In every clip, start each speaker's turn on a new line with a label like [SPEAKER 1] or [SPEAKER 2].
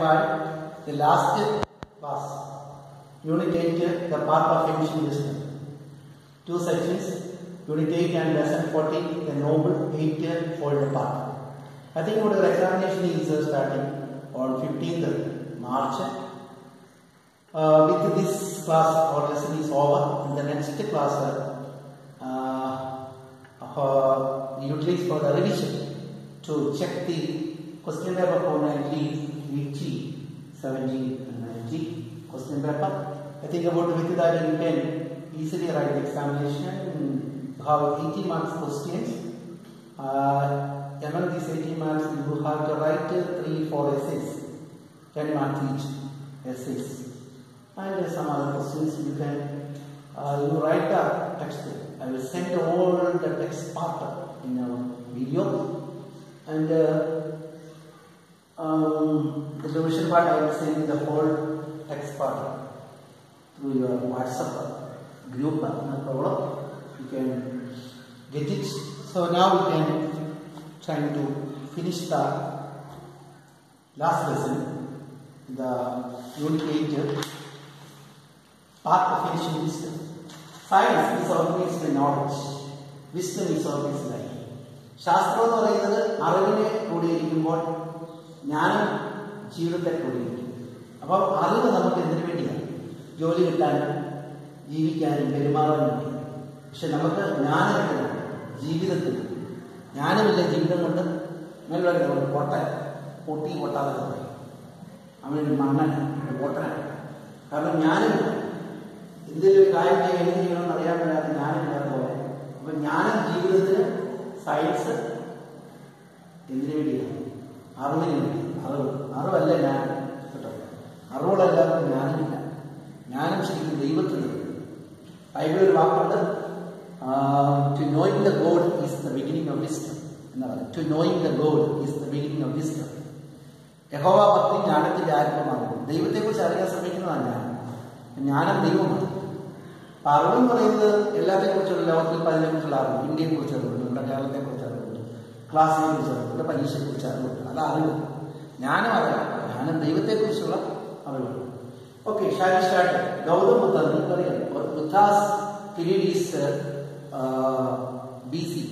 [SPEAKER 1] 5, the last class, Unit 8, the part of emission wisdom. Two sections, Unit 8 and Lesson 14, the noble 8 fold apart. I think your examination is uh, starting on 15th March. Uh, with this class or lesson is over, in the next class, uh, uh, utilize for the revision to check the question paper for 19, 80, 17, and 90 question paper. I think about with that you can easily write the examination. You have 80 marks questions. Uh, among these 80 marks, you have to write uh, 3, 4 essays, 10 marks each essays. And some other questions you can uh, you write the text. I will send all the text part in a video and uh, um, the revision part I will send the whole text part through your WhatsApp group. No problem. You can get it. So now we can try to finish the last lesson, the unit 8 part of finishing wisdom. Science is always the knowledge. Wisdom is always life. ശാസ്ത്രം എന്ന് പറയുന്നത് അറിവിനെ കൂടിയിരിക്കുമ്പോൾ ജ്ഞാനം ജീവിതത്തെ കൂടിയിരിക്കും അപ്പോൾ അറിവ് നമുക്ക് എന്തിനു വേണ്ടിയാണ് ജോലി കിട്ടാനും ജീവിക്കാനും പെരുമാറാനും വേണ്ടി പക്ഷെ നമുക്ക് ജ്ഞാനം കിട്ടണം ജീവിതത്തിൽ ജ്ഞാനമില്ല ജീവിതം കൊണ്ട് നല്ല പൊട്ട പൊട്ടി പൊട്ടാതെ പറയും അവനൊരു മണ്ണൻ പൊട്ടനാണ് കാരണം ജ്ഞാനമില്ല എന്തെങ്കിലും ഒരു കാര്യം ചെയ്യാൻ എന്ത് ചെയ്യണമെന്ന് അറിയാൻ പറ്റാത്ത ജ്ഞാനമില്ലാത്ത പോലെ അപ്പൊ ജ്ഞാനം ജീവിതത്തിന് സയൻസ് എന്തിനു വേണ്ടിയാണ് അറിവിന് വേണ്ടി അറിവ് അറിവല്ല ജ്ഞാനം കേട്ടോ അറിവുകളല്ലാത്ത ജ്ഞാനമില്ല ജ്ഞാനം ശരിക്കും ദൈവത്തിന് ബൈബിളിൽ ഒരു വാക്കുണ്ട് to knowing the God is the beginning of wisdom എന്ന് പറയും to knowing the God is the beginning of wisdom യഹോവ ഭക്തി ജ്ഞാനത്തിന്റെ ആരംഭമാണ് ദൈവത്തെക്കുറിച്ച് അറിയാൻ ശ്രമിക്കുന്നതാണ് ജ്ഞാനം ജ്ഞാനം ദൈവമാണ് അപ്പൊ അറിവെന്ന് പറയുന്നത് എല്ലാത്തിനെ കുറിച്ചുള്ള ലോകത്തിൽ പതിനെ കുറിച്ചുള്ള അറിവ് ഇന്ത്യയെ കുറിച്ച് അറിവുണ്ട് നമ്മുടെ കേരളത്തെ കുറിച്ച് അറിവുണ്ട് ക്ലാസ്സിനെ കുറിച്ച് അറിവുണ്ട് പരീക്ഷയെ കുറിച്ച് അറിവുണ്ട് അത് അറിവ് ജ്ഞാനം അറിയാം ജ്ഞാനം ദൈവത്തെക്കുറിച്ചുള്ള അറിവാണ് okay sorry start Gautam Buddha നിങ്ങൾക്കറിയാം Buddha's period is B C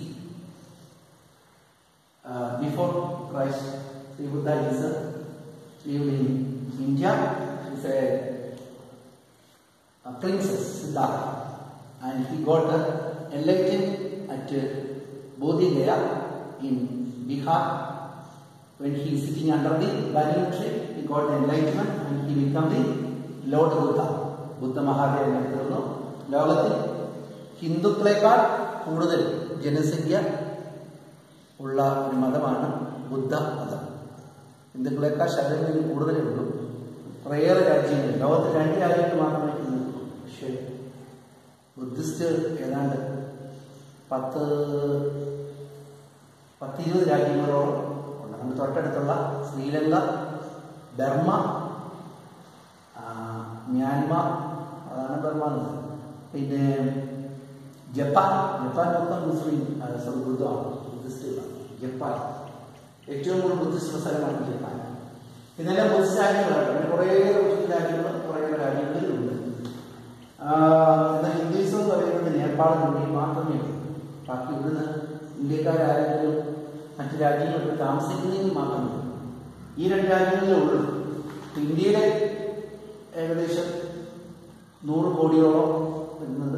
[SPEAKER 1] before Christ, Sri Buddha is uh, lived in India. He's a, a princess, Siddhartha, and he got uh, enlightened at uh, Bodhi Gaya in Bihar. When he is sitting under the banyan tree, he got the enlightenment and he became the Lord Buddha. Buddha മഹാദേവനെ തീർന്നു ലോകത്തിൽ ഹിന്ദുക്കളെക്കാൾ കൂടുതൽ ജനസംഖ്യ ഉള്ള ഒരു മതമാണ് ബുദ്ധ മതം ഹിന്ദുക്കളെക്കാൾ ശതമാനം കൂടുതലേ ഉള്ളൂ കുറേയേറെ രാജ്യങ്ങൾ ലോകത്തിൽ രണ്ട് രാജ്യങ്ങൾ മാത്രമേ ഹിന്ദുക്കളുള്ളൂ പക്ഷേ ബുദ്ധിസ്റ്റ് ഏതാണ്ട് പത്ത് പത്തിരുപത് രാജ്യങ്ങളോളം ഉണ്ട് നമ്മുടെ തൊട്ടടുത്തുള്ള ശ്രീലങ്ക ബർമ്മ മ്യാൻമാർ അതാണ് ബർമ്മ പിന്നെ ജപ്പാൻ ജപ്പാൻ മൊത്തം മുസ്ലിം ബുദ്ധമാണ് ബുദ്ധിസ്റ്റുകളാണ് ജപ്പാൻ ഏറ്റവും കൂടുതൽ ബുദ്ധിസ്റ്റ് സ്ഥലമാണ് ജപ്പാൻ ഇതെല്ലാം ബുദ്ധിസ്റ്റ് രാജ്യങ്ങളാണ് പിന്നെ കുറേ ബുദ്ധിസ്റ്റ് രാജ്യങ്ങൾ കുറേ രാജ്യങ്ങളിലുണ്ട് എന്നാൽ ഹിന്ദുയിസം എന്ന് പറയുന്നത് നേപ്പാളും ഇന്ത്യയിൽ മാത്രമേ ഉള്ളൂ ബാക്കി ഇവിടുന്ന് ഇന്ത്യക്കാരാരെങ്കിലും മറ്റു രാജ്യങ്ങളിൽ താമസിക്കുന്നതിന് മാത്രമേ ഈ രണ്ട് രാജ്യങ്ങളിലേ ഉള്ളൂ ഇന്ത്യയിലെ ഏകദേശം നൂറ് കോടിയോളം വരുന്നത്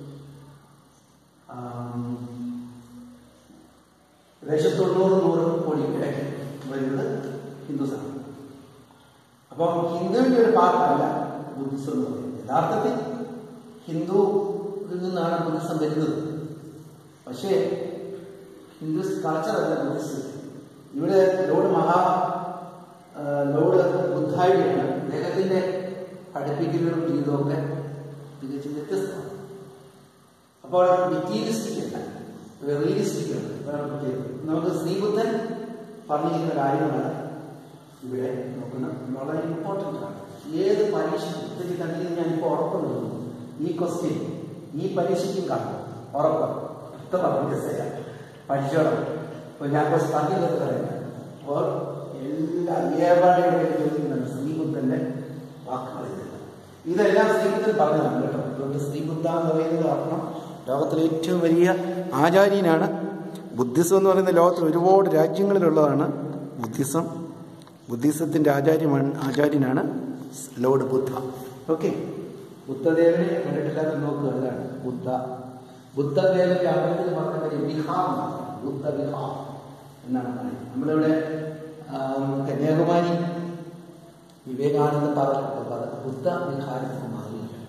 [SPEAKER 1] ഏകദേശം തൊണ്ണൂറ് നൂറ് കോടി വരുന്നത് ഹിന്ദുസാണ് അപ്പം ഹിന്ദുവിൻ്റെ ഒരു പാർട്ടല്ല ബുദ്ധിസം എന്ന് പറയുന്നത് യഥാർത്ഥത്തിൽ ഹിന്ദുവിൽ നിന്നാണ് ബുദ്ധിസം വരുന്നത് പക്ഷേ ഹിന്ദു കൾച്ചറല്ല ബുദ്ധിസ്റ്റ് ഇവിടെ ലോഡ് മഹാ ലോഡ് ബുദ്ധായിയാണ് അദ്ദേഹത്തിൻ്റെ പഠിപ്പിക്കലും ജീവിതമൊക്കെ തികച്ചും വ്യത്യസ്തമാണ് അപ്പോൾ മെറ്റീരിയലിസ്റ്റിക് അല്ല റിയലിസ്റ്റിക് നമുക്ക് ശ്രീബുദ്ധൻ പറഞ്ഞിരിക്കുന്ന കാര്യമാണ് ഇവിടെ നോക്കുന്നത് വളരെ ഇമ്പോർട്ടൻ്റ് ആണ് ഏത് പരീക്ഷ ഇപ്പോഴത്തെ കണ്ടിട്ട് ഞാനിപ്പോൾ ഉറപ്പുണ്ട് ഈ ക്വസ്റ്റ്യൻ ഈ പരീക്ഷയ്ക്കും കാണും ഉറപ്പ് എത്ര പറഞ്ഞു പഠിച്ചോളാം ഇപ്പോൾ ഞാൻ കുറച്ച് പറഞ്ഞില്ലെന്ന് പറയുന്നത് അപ്പോൾ എല്ലാ എല്ലാം ഏവരുടെയും ചോദിക്കുന്നുണ്ട് ശ്രീബുദ്ധന്റെ വാക്കുകൾ ഇതെല്ലാം ഇതെല്ലാം ശ്രീബുദ്ധൻ പറഞ്ഞതാണ് കേട്ടോ അതുകൊണ്ട് ശ്രീബുദ്ധ എന്ന് പറയുന്നത് അർത്ഥം ലോകത്തിലെ ഏറ്റവും വലിയ ആചാര്യനാണ് ബുദ്ധിസം എന്ന് പറയുന്ന ലോകത്തിൽ ഒരുപാട് രാജ്യങ്ങളിലുള്ളതാണ് ബുദ്ധിസം ബുദ്ധിസത്തിൻ്റെ ആചാര്യമാണ് ആചാര്യനാണ് ലോർഡ് ബുദ്ധ ഓക്കെ ബുദ്ധദേവനെ കണ്ടിട്ടില്ലാത്ത നോക്കുക അതാണ് ബുദ്ധ ബുദ്ധദേവന്റെ അമ്പലത്തിൽ പറഞ്ഞ പേര് വിഹാം എന്നാണ്. ബുദ്ധ വിഹാം എന്നാണ് പറയുന്നത് നമ്മളിവിടെ ആം, കന്യാകുമാരി വിവേകാനന്ദ പറഞ്ഞ ബുദ്ധ വിഹാരത്തിന് മാറിയില്ല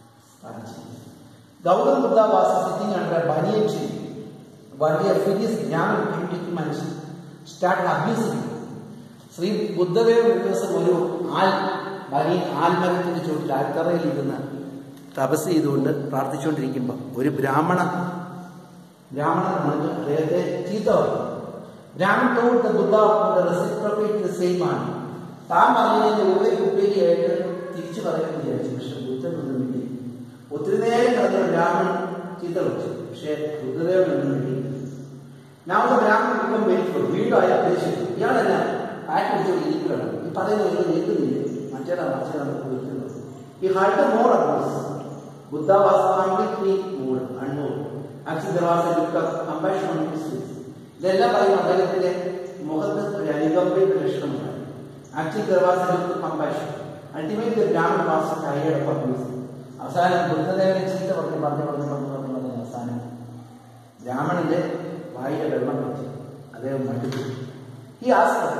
[SPEAKER 1] Gautam Buddha was sitting under banyan tree one day a furious Brahmin came to him and started abusing him. Shri Buddhadev ഒരു ദിവസം ഒരു ആൽ വലിയ ആൽമരത്തിന്റെ ചുവട്ടിൽ ആൽത്തറയിൽ ഇരുന്ന് തപസ് ചെയ്തുകൊണ്ട് പ്രാർത്ഥിച്ചുകൊണ്ടിരിക്കുമ്പോൾ ഒരു ബ്രാഹ്മണ ബ്രാഹ്മണൻ വന്ന് അദ്ദേഹത്തെ ചീത്ത പറഞ്ഞു Brahmin told the Buddha the reciprocate the same ആണ് താൻ പറഞ്ഞതിന്റെ ഉള്ളിൽ ഉപരിയായിട്ട് തിരിച്ചു പറയാൻ വിചാരിച്ചു പക്ഷെ ബുദ്ധൻ ഒന്നും വേണ്ടി ഒത്തിരി നേരം കിടന്ന ബ്രാഹ്മൺ ചീത്ത വിളിച്ചു പക്ഷെ ബുദ്ധദേവൻ ഒന്നും വേണ്ടി ഞാൻ ബ്രാഹ്മൺ ഇപ്പം മേടിച്ചു വീണ്ടും അയാൾ ഉദ്ദേശിച്ചു ഇയാളല്ല ആറ്റ് പിടിച്ചോണ്ട് ഇരിക്കുകയാണ് ഈ പറയുന്നത് നിങ്ങൾ കേൾക്കുന്നില്ലേ മറ്റേതാ മറ്റേതാണ് വിളിക്കുന്നത് ഈ heart more advance Buddha was completely more unmoved actually there was a look of compassion on his face ഇതെല്ലാം പറയും അദ്ദേഹത്തിന്റെ മുഖത്ത് ഒരു അനുകമ്പയുടെ ലക്ഷണമാണ് actually there was a look compassion ultimately Brahmin was tired of abuse അവസാനം ബുദ്ധദേവനെ ചീത്ത പറഞ്ഞു പറഞ്ഞു പറഞ്ഞു പറഞ്ഞു പറഞ്ഞു പറഞ്ഞു അവസാനം ബ്രാഹ്മണന്റെ വായിലെ വെള്ളം വെച്ച് അദ്ദേഹം മടുത്തു ഈ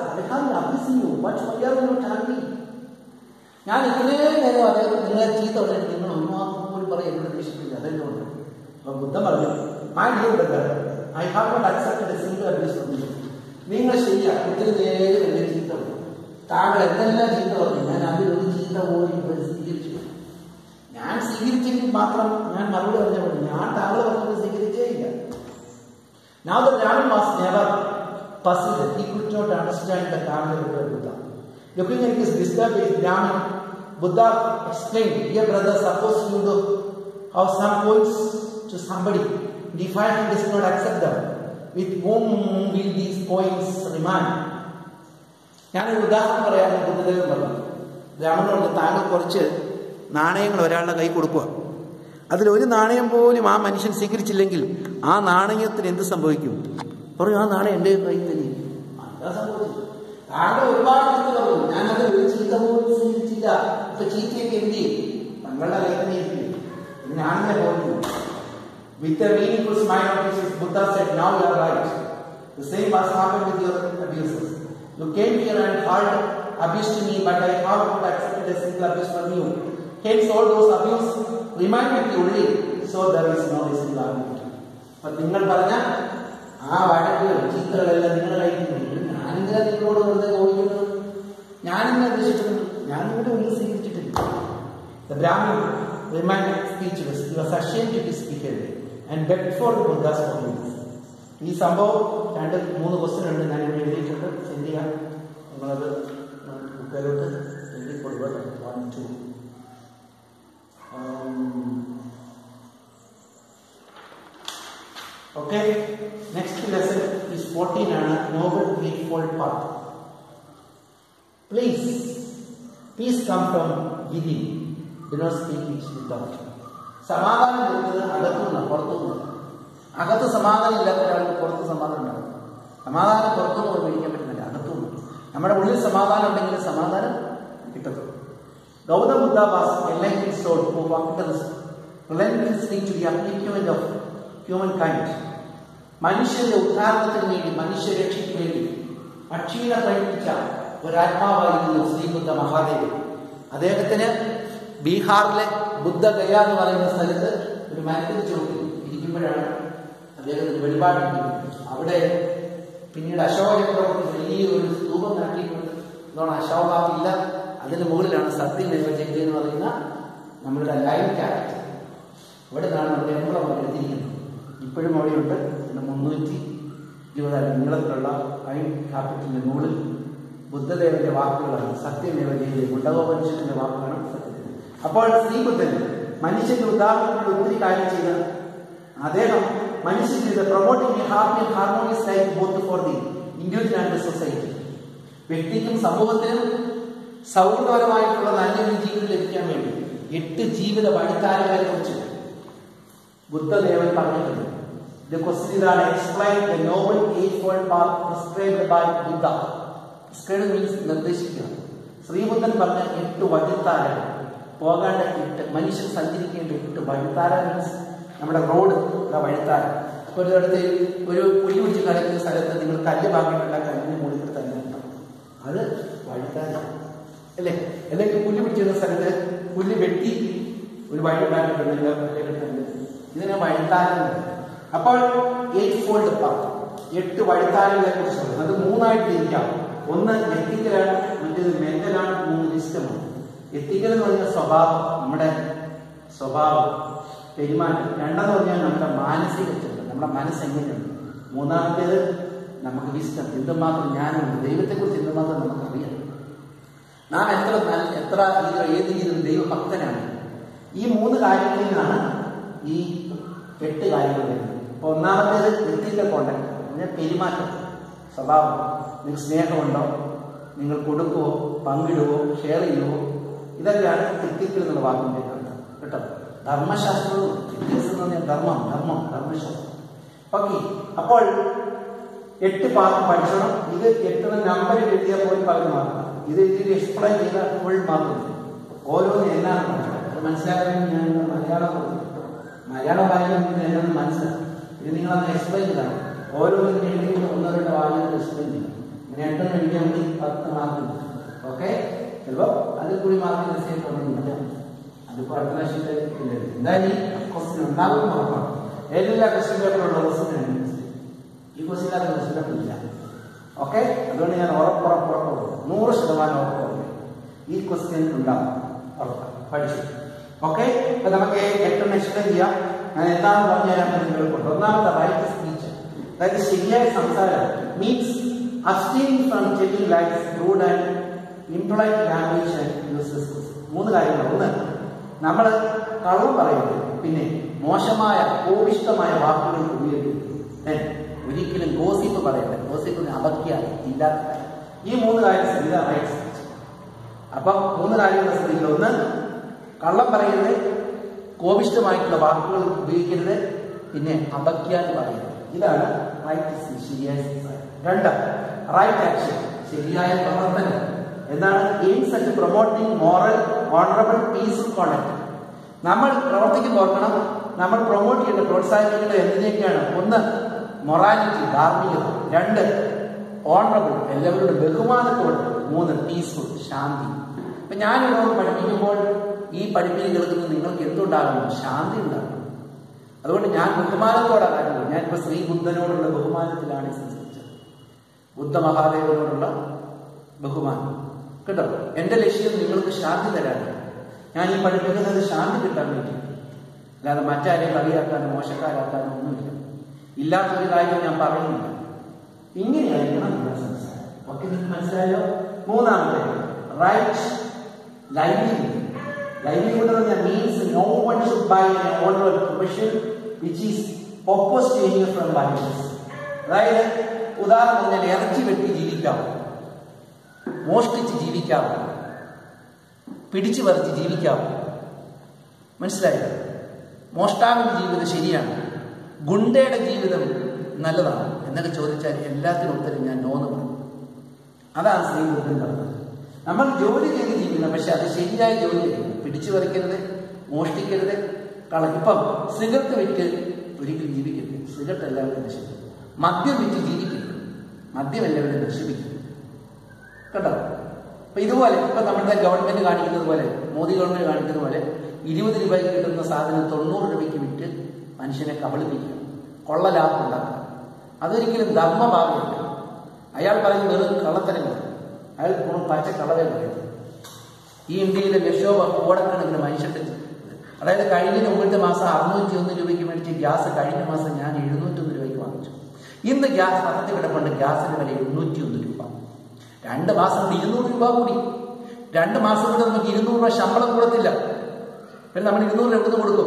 [SPEAKER 1] ആസ്തി ഞാൻ ഇത്രയും നേരം അദ്ദേഹം നിങ്ങളെ ചീത്ത പറഞ്ഞിട്ട് നിങ്ങൾ ഒരു മാസം പോലും പറയും എന്നോട് ദേഷ്യപ്പില്ല അതെന്തുകൊണ്ട് അപ്പൊ ബുദ്ധൻ പറഞ്ഞു I do better I have not accepted single abuse from you നിങ്ങൾ ശരിയാ ഒത്തിരി നേരം എന്നെ ചീത്ത പറഞ്ഞു താങ്കൾ എന്തെല്ലാം ചീത്ത പറഞ്ഞു ഞാൻ അതിലൊരു ചീത്ത പോലും ഇപ്പോൾ സ്വീകരിച്ചു ഞാൻ സ്വീകരിച്ചെങ്കിൽ മാത്രം ഞാൻ മറുപടി പറഞ്ഞ മതി ഞാൻ താങ്കൾ പറഞ്ഞത് സ്വീകരിച്ചേ ഇല്ല Now the Brahmin was never puzzled. He could not understand the family of the Buddha. Looking at his disturbed Brahmin, Buddha explained, Dear brother, suppose you do have some points to somebody. And if I does not accept them, with whom will these points remain? ഞാനൊരു ഉദാഹരണം പറയാൻ ബുദ്ധദേവൻ പറഞ്ഞു ബ്രാഹ്മണോട് താങ്കൾ കുറച്ച് നാണയങ്ങൾ ഒരാളുടെ കൈ കൊടുക്കുക അതിലൊരു നാണയം പോലും ആ മനുഷ്യൻ സ്വീകരിച്ചില്ലെങ്കിൽ ആ നാണയത്തിന് എന്ത് സംഭവിക്കും പറയും ആ നാണയം എൻ്റെ കയ്യിൽ തന്നെ അതാ സംഭവിച്ചത് താങ്കൾ ഒരുപാട് ചീത്ത പറഞ്ഞു ഞാനത് ഒരു ചീത്ത പോലും സ്വീകരിച്ചില്ല ഇപ്പൊ ചീത്തയൊക്കെ എന്ത് ചെയ്യും തങ്ങളുടെ കയ്യിൽ തന്നെ ഇരിക്കും ഞാനെ പോകുന്നു With a meaningful smile on his face, Buddha said, Now you are right. The same must happen with your abusers. You came here and hurled abuse to me, but I have not accepted a single abuse from you. Hence, all those abuse remain with you only, so there is no reason to argue. അപ്പൊ നിങ്ങൾ പറഞ്ഞ ആ വഴക്കുകൾ ചീത്തകളെല്ലാം നിങ്ങൾ കഴിക്കുന്നുണ്ട് ഞാനിങ്ങനെ നിങ്ങളോട് വെറുതെ ഓടിക്കുന്നത് ഞാനിങ്ങനെ ഉദ്ദേശിച്ചിട്ടുണ്ട് ഞാൻ നിങ്ങളുടെ ഉള്ളിൽ സ്വീകരിച്ചിട്ടില്ല The Brahmin remained speechless. He was ashamed to speak away and begged for the Buddha's forgiveness. ഈ സംഭവം രണ്ട് മൂന്ന് ക്വസ്റ്റ്യൻ ഉണ്ട് ഞാൻ ഇവിടെ എഴുതിയിട്ടുണ്ട് സെൻഡ് ചെയ്യാം നിങ്ങളത് ബുക്കിലോട്ട് എഴുതി കൊടുക്കുക one two okay next lesson is fourteen ആണ് noble three fold path please peace come from within do not speak it without സമാധാനം വരുന്നത് അകത്തുനിന്ന് പുറത്തുനിന്ന് അകത്ത് സമാധാനം ഇല്ലാത്ത ഒരാൾക്ക് പുറത്ത് സമാധാനം ഉണ്ടാവും സമാധാനം പുറത്തുനിന്ന് പോയി മേടിക്കാൻ പറ്റുന്നില്ല അകത്തുനിന്ന് നമ്മുടെ ഉള്ളിൽ സമാധാനം ഉണ്ടെങ്കിൽ സമാധാനം കിട്ടത്തുള്ളൂ Gautam Buddha was enlightened soul who walked relentlessly to the upliftment of humankind. മനുഷ്യന്റെ ഉദ്ധാരണത്തിന് വേണ്ടി മനുഷ്യരക്ഷയ്ക്ക് വേണ്ടി അക്ഷീണ പ്രയത്നിച്ച ഒരാത്മാവായിരുന്നു ശ്രീബുദ്ധ മഹാദേവൻ അദ്ദേഹത്തിന് ബീഹാറിലെ ബുദ്ധഗയ എന്ന് പറയുന്ന സ്ഥലത്ത് ഒരു മരത്തിന് ചുവട്ടിൽ ഇരിക്കുമ്പോഴാണ് അദ്ദേഹത്തിന് വെളിപാട് കിട്ടിയത് അവിടെ പിന്നീട് അശോക ചക്രവർത്തി വലിയൊരു സ്തൂപം നടത്തിയിട്ടുണ്ട് എന്താണ് അശോകാവില്ല അതിന് മുകളിലാണ് സത്യദേവ ജയന്തി എന്ന് പറയുന്ന നമ്മളുടെ ലൈവ് ക്യാരക്ടർ ഇവിടെ നിന്നാണ് നമ്മുടെ എംബ്ലം എടുത്തിരിക്കുന്നത് ഇപ്പോഴും അവിടെയുണ്ട് പിന്നെ മുന്നൂറ്റി ഇരുപത് നീളത്തിലുള്ള ലൈവ് ക്യാപിറ്റലിന്റെ മുകളിൽ ബുദ്ധദേവന്റെ വാക്കുകളാണ് സത്യമേവ ജയന്തി മുണ്ടകോപനിഷത്തിന്റെ വാക്കുകളാണ് സത്യദേവൻ അപ്പോൾ ശ്രീബുദ്ധൻ മനുഷ്യന്റെ ഉദാഹരണത്തിൽ ഒത്തിരി കാര്യം ചെയ്ത അദ്ദേഹം മനുഷ്യൻ ചെയ്ത് promoting happy and harmonious life both for the individual and society വ്യക്തിക്കും സമൂഹത്തിനും സൗഹൃദപരമായിട്ടുള്ള നല്ലൊരു ജീവിതം ലഭിക്കാൻ വേണ്ടി എട്ട് ജീവിത വഴിത്താരങ്ങളെ കുറിച്ച് ബുദ്ധദേവൻ പറഞ്ഞിട്ടുണ്ട് The question ഇതാണ് explain the noble eightfold path prescribed by Buddha. Prescribed means നിർദ്ദേശിക്കുക ശ്രീബുദ്ധൻ പറഞ്ഞ എട്ട് വഴിത്താരകൾ പോകേണ്ട എട്ട് മനുഷ്യൻ സഞ്ചരിക്കേണ്ട എട്ട് വഴിത്താര മീൻസ് നമ്മുടെ റോഡ് വഴിത്താര ഒരിടത്ത് ഒരു പുലി പിടിച്ച് കിടക്കുന്ന സ്ഥലത്ത് നിങ്ങൾ കല്ല് ഭാഗമുള്ള കല്ലിന് മുകളിൽ തന്നെ ഉണ്ടാവും അത് വഴിത്താര അല്ലേ അല്ലെങ്കിൽ പുല്ല് പിടിച്ചിരുന്ന സ്ഥലത്ത് പുല്ല് വെട്ടി ഒരു വഴി ഉണ്ടാക്കിയിട്ടുണ്ട് ഇതിനെ വഴിത്താരം അപ്പോൾ എയ്റ്റ് ഫോൾഡ് പാത്ത് എട്ട് വഴിത്താരങ്ങളെ കുറിച്ചുള്ളത് അത് മൂന്നായിട്ട് ഇരിക്കാം ഒന്ന് എത്തിക്കലാണ് മറ്റേത് മെന്റലാണ് മൂന്ന് വിസ്റ്റമാണ് എത്തിക്കൽ എന്ന് പറഞ്ഞാൽ സ്വഭാവം നമ്മുടെ സ്വഭാവം പെരുമാറ്റം രണ്ടെന്ന് പറഞ്ഞാൽ നമ്മുടെ മാനസിക ചിന്ത നമ്മുടെ മനസ്സ് എങ്ങനെയുണ്ട് മൂന്നാമത്തേത് നമുക്ക് വിസ്റ്റം എന്തുമാത്രം ജ്ഞാനമുണ്ട് ദൈവത്തെക്കുറിച്ച് എന്തുമാത്രം നമുക്കറിയാം നാം എത്ര നല്ല എത്ര ഇത് ഏത് രീതിയിലും ദൈവഭക്തനാണ് ഈ മൂന്ന് കാര്യങ്ങളിൽ നിന്നാണ് ഈ എട്ട് കാര്യങ്ങൾ വരുന്നത് അപ്പൊ ഒന്നാമത്തേത് വ്യക്തിയുടെ കോണ്ടാക്ട് പറഞ്ഞാൽ പെരുമാറ്റം സ്വഭാവം നിങ്ങൾക്ക് സ്നേഹമുണ്ടോ നിങ്ങൾ കൊടുക്കുവോ പങ്കിടുവോ ഷെയർ ചെയ്യുവോ ഇതൊക്കെയാണ് എത്തിക്കൽ എന്നുള്ള വാക്കിന്റെ അർത്ഥം കേട്ടോ ധർമ്മശാസ്ത്രവും എത്തിക്സ് എന്ന് പറഞ്ഞാൽ ധർമ്മം ധർമ്മം ധർമ്മശാസ്ത്രം ഓക്കെ അപ്പോൾ എട്ട് പാർട്ട് പഠിച്ചണം ഇത് എട്ടെണ്ണം നമ്പറിൽ എഴുതിയാൽ പോലും പകുതി മാർക്ക് ഇത് ഇതിൽ എക്സ്പ്ലെയിൻ ചെയ്ത ഫുൾ മാർക്ക് ഓരോന്ന് എന്നാണ് പഠിച്ചത് അത് മനസ്സിലാക്കാൻ ഞാൻ മലയാളം കൊടുത്തു മലയാളം വായിക്കാൻ ഇത് എന്നാന്ന് മനസ്സിലാക്കും ഇത് നിങ്ങളന്ന് എക്സ്പ്ലെയിൻ ചെയ്താണ് ഓരോന്നിനും എഴുതി ഒന്നോ രണ്ടോ വാചകം എക്സ്പ്ലെയിൻ ചെയ്യണം ഇങ്ങനെ എട്ടെണ്ണം എഴുതിയാൽ മതി പത്ത് മാർക്ക് ഓക്കെ ചിലപ്പോൾ അതിൽ കൂടി മാർക്ക് മെസ്സേജ് കൊണ്ടുവന്നില്ല അതിപ്പോൾ അടുത്ത പ്രാവശ്യത്തെ എന്തായാലും ക്വസ്റ്റ്യൻ ഉണ്ടാകും ഉറപ്പാണ് എല്ലാ ക്വസ്റ്റ്യൻ പേപ്പറുള്ള ക്വസ്റ്റ്യൻ ഈ ക്വസ്റ്റ്യൻ ഇല്ലാത്ത ക്വസ്റ്റ്യൻ പേപ്പർ ഇല്ല ഓക്കെ അതുകൊണ്ട് ഞാൻ ഉറപ്പുറപ്പുറപ്പുറപ്പ് നൂറ് ശതമാനം ഉറപ്പുറപ്പ് ഈ ക്വസ്റ്റ്യൻ ഉണ്ടാകും ഉറപ്പ് പഠിച്ചു ഓക്കെ അപ്പൊ നമുക്ക് ഏറ്റവും എക്സ്പ്ലെയിൻ ചെയ്യാം ഞാൻ എന്താണെന്ന് പറഞ്ഞു തരാൻ നിങ്ങൾക്ക് ഒന്നാമത്തെ റൈറ്റ് സ്പീച്ച് അതായത് ശരിയായ സംസാരം means abstaining from telling life rude and implied language and uses മൂന്ന് കാര്യങ്ങൾ ഒന്ന് നമ്മൾ കള്ളം പറയരുത് പിന്നെ മോശമായ കോപിഷ്ടമായ വാക്കുകൾ ഉപയോഗിക്കരുത് Then, ഒരിക്കലും ഗോസിപ്പ് പറയരുത് ഗോസിപ്പിന് അപക്യാണ് ഇല്ലാത്ത കാര്യം ഈ മൂന്ന് കാര്യം ഇതാണ് റൈറ്റ് സ്പീച്ച് അപ്പം മൂന്ന് കാര്യങ്ങൾ ശ്രദ്ധിക്കുക ഒന്ന് കള്ളം പറയരുത് കോപിഷ്ടമായിട്ടുള്ള വാക്കുകൾ ഉപയോഗിക്കരുത് പിന്നെ അപക്യാൻ പറയരുത് ഇതാണ് റൈറ്റ് ശരിയായ സംസാരം രണ്ട് റൈറ്റ് ആക്ഷൻ ശരിയായ പ്രവർത്തനം എന്താണ് aims at promoting moral honourable peaceful conduct നമ്മൾ പ്രവർത്തിക്കുന്ന ഓർക്കണം നമ്മൾ പ്രൊമോട്ട് ചെയ്യേണ്ട പ്രോത്സാഹിപ്പിക്കേണ്ടത് എന്തിനൊക്കെയാണ് ഒന്ന് മൊറാലിറ്റി ധാർമ്മികത രണ്ട് ഓണറബിൾ എല്ലാവരുടെ ബഹുമാനത്തോട് മൂന്ന് പീസ്ഫുൾ ശാന്തി ഇപ്പൊ ഞാനിവിടെ പഠിപ്പിക്കുമ്പോൾ ഈ പഠിപ്പിന് കേൾക്കുന്ന നിങ്ങൾക്ക് എന്തുണ്ടാകണം ശാന്തി ഉണ്ടാകണം അതുകൊണ്ട് ഞാൻ ബഹുമാനത്തോടെ കാര്യങ്ങൾ ഞാൻ ഇപ്പൊ ശ്രീ ബുദ്ധനോടുള്ള ബഹുമാനത്തിലാണ് ഈ സംസാരിച്ചത് ബുദ്ധ മഹാദേവനോടുള്ള ബഹുമാനം കേട്ടോ എന്റെ ലക്ഷ്യം നിങ്ങൾക്ക് ശാന്തി തരാനാണ് ഞാൻ ഈ പഠിപ്പിക്കുന്നത് ശാന്തി കിട്ടാൻ വേണ്ടി അല്ലാതെ മറ്റാരെയും കളിയാക്കാനോ മോശക്കാരാക്കാനോ ഒന്നുമില്ല ഇല്ലാത്ത ഒരു കാര്യം ഞാൻ പറയുന്നില്ല ഇങ്ങനെയായിരിക്കണം നമ്മുടെ സംസാരം ഓക്കെ നിങ്ങൾക്ക് മനസ്സിലായോ മൂന്നാമത്തെ റൈറ്റ് ലൈവ്ലിഹുഡ് ലൈവ്ലിഹുഡ് എന്ന് പറഞ്ഞാൽ means no one should by an order profession which is oppose to any from violence അതായത് ഉദാഹരണം പറഞ്ഞാൽ ഇറച്ചി വെട്ടി ജീവിക്കാം മോഷ്ടിച്ച് ജീവിക്കാം പിടിച്ചു പറിച്ച് ജീവിക്കാം മനസ്സിലായോ മോഷ്ടാവിന്റെ ജീവിതം ശരിയാണ് ഗുണ്ടയുടെ ജീവിതം നല്ലതാണ് എന്നൊക്കെ ചോദിച്ചാൽ എല്ലാത്തിനും ഉത്തരം ഞാൻ നോന്ന് പറയും അതാണ് ശ്രീ ബുദ്ധൻ പറഞ്ഞത് നമ്മൾ ജോലി ചെയ്ത് ജീവിക്കണം പക്ഷെ അത് ശരിയായ ജോലി ചെയ്യണം പിടിച്ചു പറിക്കരുത് മോഷ്ടിക്കരുത് കള ഇപ്പം സിഗരറ്റ് വിറ്റ് ഒരിക്കലും ജീവിക്കരുത് സിഗരറ്റ് എല്ലാവരും നശിപ്പിക്കും മദ്യം വിറ്റ് ജീവിക്കരുത് മദ്യം എല്ലാവരും നശിപ്പിക്കും കേട്ടോ അപ്പൊ ഇതുപോലെ ഇപ്പൊ നമ്മുടെ ഗവൺമെന്റ് കാണിക്കുന്നത് പോലെ മോദി ഗവൺമെന്റ് കാണിക്കുന്നത് പോലെ ഇരുപത് രൂപയ്ക്ക് കിട്ടുന്ന സാധനം തൊണ്ണൂറ് രൂപയ്ക്ക് വിറ്റ് മനുഷ്യനെ കബളിപ്പിക്കുക കൊള്ള ലാഭം ഉണ്ടാക്കുക അതൊരിക്കലും ധർമ്മഭാവമല്ല അയാൾ പറയുന്ന വെറും കള്ളത്തരങ്ങൾ അയാൾ വെറും പച്ച കളവേ പറയുന്നത് ഈ ഇന്ത്യയിലെ ലക്ഷോ കോടക്കണക്കിന് മനുഷ്യന്റെ അതായത് കഴിഞ്ഞ മുമ്പത്തെ മാസം അറുന്നൂറ്റി ഒന്ന് രൂപയ്ക്ക് മേടിച്ച ഗ്യാസ് കഴിഞ്ഞ മാസം ഞാൻ എഴുന്നൂറ്റൊന്ന് രൂപയ്ക്ക് വാങ്ങിച്ചു ഇന്ന് ഗ്യാസ് പദ്ധതി കിടപ്പുണ്ട് ഗ്യാസിന് വില എണ്ണൂറ്റി ഒന്ന് രൂപ രണ്ട് മാസം കൊണ്ട് ഇരുന്നൂറ് രൂപ കൂടി രണ്ട് മാസം കൊണ്ട് നമുക്ക് ഇരുന്നൂറ് രൂപ ശമ്പളം കൊടുത്തില്ല പിന്നെ നമ്മൾ ഇരുന്നൂറ് രൂപ കൊടുക്കും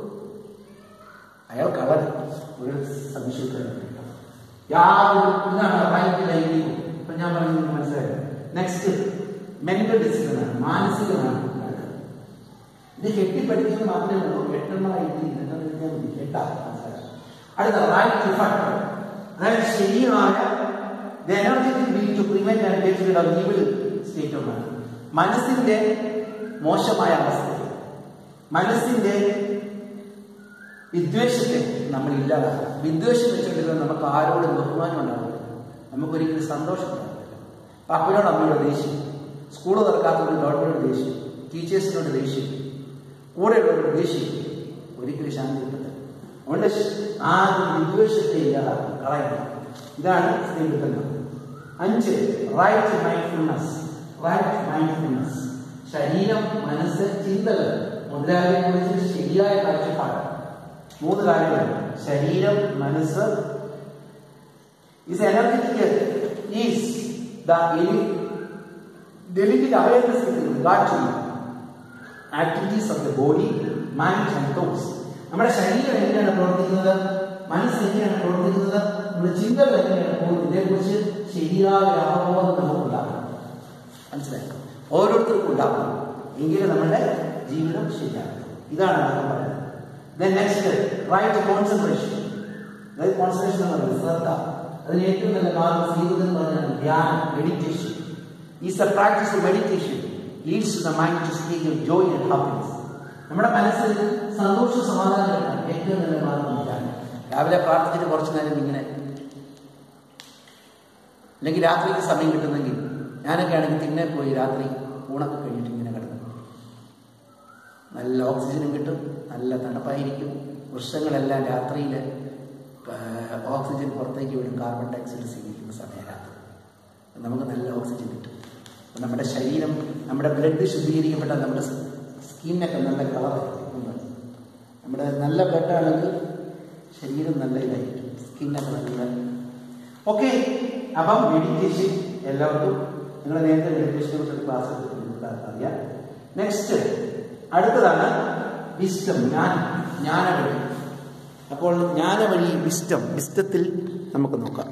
[SPEAKER 1] അയാൾ കളർ ഒരു സംശയത്തില്ല യാതൊരു ഇതാണ് റൈറ്റ് ലൈനിങ് ഇപ്പൊ ഞാൻ പറയുന്നത് മനസ്സിലായോ നെക്സ്റ്റ് മെന്റൽ ഡിസിപ്ലിനാണ് മാനസികമാണ് ഇത് കെട്ടിപ്പടിക്കുന്നത് മാത്രമേ ഉള്ളൂ എട്ടെണ്ണമായിട്ട് ഇരുന്നിട്ട് മതി എട്ടാ അടുത്ത റൈറ്റ് ഫാക്ടർ അതായത് ശരിയായ the energetic will to prevent and get rid of evil state of mind. മനസ്സിന്റെ മോശമായ അവസ്ഥ മനസ്സിന്റെ വിദ്വേഷത്തെ നമ്മൾ ഇല്ലാതാക്കുക വിദ്വേഷം വെച്ചിട്ടുണ്ടെങ്കിൽ നമുക്ക് ആരോടും ബഹുമാനം ഉണ്ടാവില്ല നമുക്കൊരിക്കലും സന്തോഷം ഉണ്ടാവില്ല അപ്പനോട് അമ്മയോട് ദേഷ്യം സ്കൂൾ തുറക്കാത്തവരോട് ഗവൺമെന്റിനോട് ദേഷ്യം ടീച്ചേഴ്സിനോട് ദേഷ്യം കൂടെയുള്ളവരോട് ദേഷ്യം ഒരിക്കലും ശാന്തി കിട്ടുന്നത് അതുകൊണ്ട് ആ വിദ്വേഷത്തെ ഇല്ലാതാക്കണം കളയണം ഇതാണ് സ്നേഹിക്കുന്നത് അഞ്ച് റൈറ്റ് മൈൻഡ്ഫുൾനെസ് റൈറ്റ് മൈൻഡ്ഫുൾനെസ് ശരീരം മനസ്സ് ചിന്തകൾ മുതലായവയെ കുറിച്ച് ശരിയായ കാഴ്ചപ്പാട് മൂന്ന് കാര്യങ്ങൾ ശരീരം മനസ്സ് is energetic is the delegate awareness regard to activities of the body mind and thoughts നമ്മുടെ ശരീരം എങ്ങനെയാണ് പ്രവർത്തിക്കുന്നത് മനസ്സ് എങ്ങനെയാണ് പ്രവർത്തിക്കുന്നത് നമ്മുടെ ചിന്തകൾ എങ്ങനെയാണ് പോകുന്നത് ഇതേക്കുറിച്ച് ശരിയായ അവബോധം നമുക്കുണ്ടാകണം മനസ്സിലാക്കാം ഓരോരുത്തർക്കും ഉണ്ടാകണം എങ്കിലും നമ്മുടെ ജീവിതം ശരിയാകും ഇതാണ് അദ്ദേഹം പറയുന്നത് ദെൻ നെക്സ്റ്റ് റൈറ്റ് കോൺസെൻട്രേഷൻ അതായത് കോൺസെൻട്രേഷൻ എന്ന് പറയുന്നത് ശ്രദ്ധ അതിന് ഏറ്റവും നല്ല മാർഗം ജീവിതം എന്ന് പറഞ്ഞാൽ ധ്യാനം meditation is a practice of meditation leads the mind to stage of joy and happiness നമ്മുടെ മനസ്സിൽ സന്തോഷ സമാധാനം കിട്ടാൻ ഏറ്റവും നല്ല മാർഗം ധ്യാനം രാവിലെ പ്രാർത്ഥിച്ചിട്ട് കുറച്ച് നേരം ഇങ്ങനെ അല്ലെങ്കിൽ രാത്രിക്ക് സമയം കിട്ടുന്നെങ്കിൽ ഞാനൊക്കെ ആണെങ്കിൽ തിന്നെ പോയി രാത്രി ഊണൊക്കെ കഴിഞ്ഞിട്ട് ഇങ്ങനെ കിടന്നു നല്ല ഓക്സിജനും കിട്ടും നല്ല തണുപ്പായിരിക്കും വൃക്ഷങ്ങളെല്ലാം രാത്രിയിൽ ഓക്സിജൻ പുറത്തേക്ക് വിടും കാർബൺ ഡയോക്സൈഡ് സ്വീകരിക്കുന്ന സമയം രാത്രി നമുക്ക് നല്ല ഓക്സിജൻ കിട്ടും അപ്പം നമ്മുടെ ശരീരം നമ്മുടെ ബ്ലഡ് ശുദ്ധീകരിക്കപ്പെട്ട നമ്മുടെ സ്കിന്നൊക്കെ നല്ല കളറായിരിക്കും നമ്മുടെ നല്ല ബ്ലഡ് ആണെങ്കിൽ ശരീരം നല്ല ഇതായിരിക്കും സ്കിന്നൊക്കെ നല്ല ഓക്കെ അപ്പം മെഡിറ്റേഷൻ എല്ലാവർക്കും നിങ്ങൾ നേരത്തെ മെഡിറ്റേഷനെ കുറിച്ച് ക്ലാസ് എടുത്തിട്ടുണ്ട് അറിയാം നെക്സ്റ്റ് അടുത്തതാണ് വിസ്റ്റം ജ്ഞാനം ജ്ഞാനവഴി അപ്പോൾ ജ്ഞാനവഴി വിസ്റ്റം വിസ്റ്റത്തിൽ നമുക്ക് നോക്കാം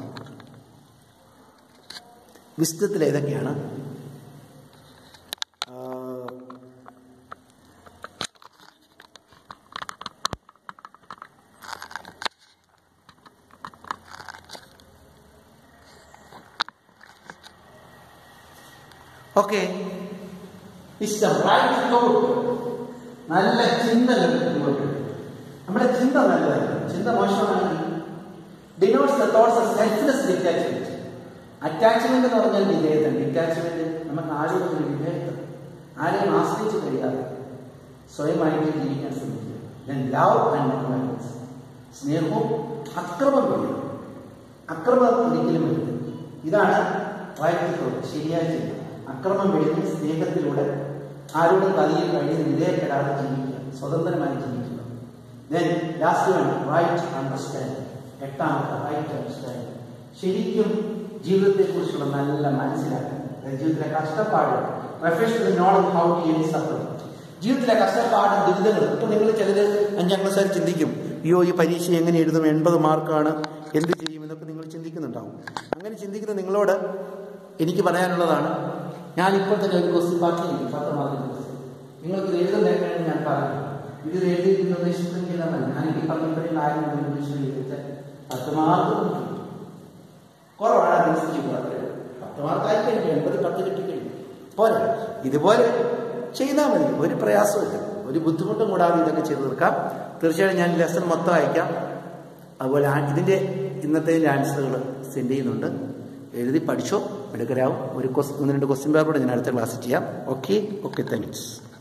[SPEAKER 1] വിസ്റ്റത്തിൽ ഏതൊക്കെയാണ് ഓക്കെ ഇഷ്ടം റൈറ്റ് തോട്ട് നല്ല ചിന്തകൾ ഇങ്ങോട്ട് നമ്മുടെ ചിന്ത നല്ലതായിരിക്കും ചിന്ത മോശമാണെങ്കിൽ denotes the thoughts of selfless detachment attachment എന്ന് പറഞ്ഞാൽ വിധേയത്വം ഡിറ്റാച്ച്മെന്റ് നമുക്ക് ആരോടും ഒരു വിധേയത്വം ആരെയും ആശ്രയിച്ച് കഴിയാതെ സ്വയമായിട്ട് ജീവിക്കാൻ ശ്രമിക്കുക ദെൻ ലവ് ആൻഡ് വയലൻസ് സ്നേഹവും അക്രമം കഴിയും അക്രമം ഒരിക്കലും വരില്ല ഇതാണ് റൈറ്റ് തോട്ട് ശരിയായ ചിന്ത അക്രമം വെടിഞ്ഞ് സ്നേഹത്തിലൂടെ ആരോടും കലിയിൽ കഴിഞ്ഞ് വിധേയപ്പെടാതെ ജീവിക്കുക സ്വതന്ത്രമായി ജീവിക്കുക then last one right understanding എട്ടാമത്തെ റൈറ്റ് അണ്ടർസ്റ്റാൻഡിങ് ശരിക്കും ജീവിതത്തെക്കുറിച്ചുള്ള നല്ല മനസ്സിലാക്കാൻ ജീവിതത്തിലെ കഷ്ടപ്പാട് professional knowledge how to any suffer ജീവിതത്തിലെ കഷ്ടപ്പാടും ദുരിതങ്ങളും ഇപ്പൊ നിങ്ങൾ ചിലര് അഞ്ചാം ക്ലാസ്സുകാർ ചിന്തിക്കും അയ്യോ ഈ പരീക്ഷ എങ്ങനെ എഴുതും എൺപത് മാർക്കാണ് എന്ത് ചെയ്യും എന്നൊക്കെ നിങ്ങൾ ചിന്തിക്കുന്നുണ്ടാവും അങ്ങനെ ചിന്തിക്കുന്ന നിങ്ങളോട് എനിക്ക് പറയാനുള്ളതാണ് ഞാൻ ഇപ്പോൾ തന്നെ ഒരു ക്വസ്റ്റ്യൻ ബാക്കിയിരിക്കും പത്ത് മാർക്കിന്റെ ക്വസ്റ്റ്യൻ നിങ്ങൾക്ക് ഇത് എഴുതുന്നേക്കാണ് ഞാൻ പറഞ്ഞു ഇത് എഴുതി നിർദ്ദേശിക്കുകയും ഞാൻ ഈ പറഞ്ഞപ്പോഴും ആരും നിർദ്ദേശിച്ചു എഴുതിച്ചാൽ പത്ത് മാർക്ക് കുറവാണ് അതനുസരിച്ച് കുഴപ്പമില്ല പത്ത് മാർക്കായി കഴിഞ്ഞു എൺപത് പത്ത് കിട്ടിക്കഴിഞ്ഞു പോരെ ഇതുപോലെ ചെയ്താൽ മതി ഒരു പ്രയാസമില്ല ഒരു ബുദ്ധിമുട്ടും കൂടാതെ ഇതൊക്കെ ചെയ്തു തീർക്കാം തീർച്ചയായും ഞാൻ ലെസൺ മൊത്തം അയക്കാം അതുപോലെ ഇതിൻ്റെ ഇന്നത്തെ ആൻസറുകൾ സെൻഡ് ചെയ്യുന്നുണ്ട് എഴുതി പഠിച്ചോ എടുക്കരാവും ഒരു ക്വസ്റ്റ് ഒന്ന് രണ്ട് ക്വസ്റ്റ്യൻ പേപ്പറോടെ ഞാൻ അടുത്ത ക്ലാസ്സിൽ ചെയ്യാം ഓക്കെ ഓക്കെ താങ്ക്സ്